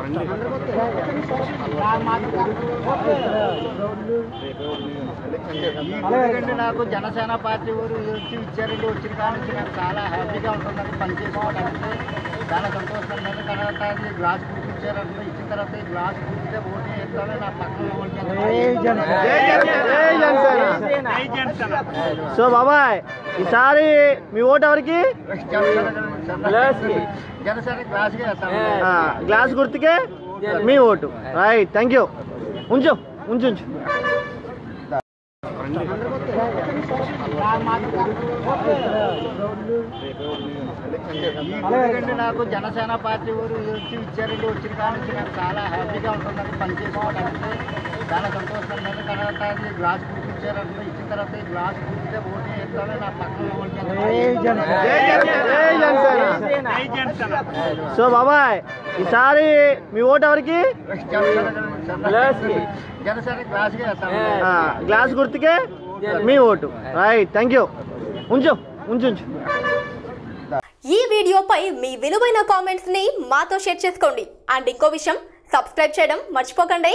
ఎందుకంటే నాకు జనసేన పార్టీ వారు వచ్చి ఇచ్చారండి వచ్చిన కాడ నుంచి నాకు చాలా హ్యాపీగా ఉంటుందండి పని చేసుకోవడానికి చాలా సంతోషంగా ఉంది తర్వాత అది గ్లాస్ పూర్తి ఇచ్చారంటే ఇచ్చిన తర్వాత ఈ గ్లాస్ పూర్తితే ఓటు వేస్తాను నా పక్కన సో బాబాయ్ ఈసారి మీ ఓటు ఎవరికి జనసేన గ్లాస్ వేస్తాను ఆ, గ్లాస్ గుర్తుకే మీ ఓటు రైట్ థ్యాంక్ యూ ఉంచు ఉంచు ఉంచు ఎందుకంటే నాకు జనసేన పార్టీ వారు వచ్చి ఇచ్చారండి వచ్చిన కాడ నుంచి నాకు చాలా హ్యాపీగా ఉంటుందండి పని చేసుకోవడానికి చాలా సంతోషంగా ఉంది తర్వాత అది గ్లాస్ పూర్తి ఇచ్చారంటే ఇచ్చిన తర్వాత ఈ గ్లాస్ పూర్తితే ఓటు వేస్తాను నా పక్కన సో బాబాయ్ ఈసారి మీ ఓటు ఎవరికి జనసేన గ్లాస్ వేస్తాను ఆ, గ్లాస్ గుర్తుకే మీ ఓటు రైట్ థ్యాంక్ యూ ఉంచు ఉంచు ఉంచు ఈ వీడియోపై మీ విలువైన కామెంట్స్ ని మాతో షేర్ చేసుకోండి అండ్ ఇంకో విషయం సబ్స్క్రైబ్ చేయడం మర్చిపోకండి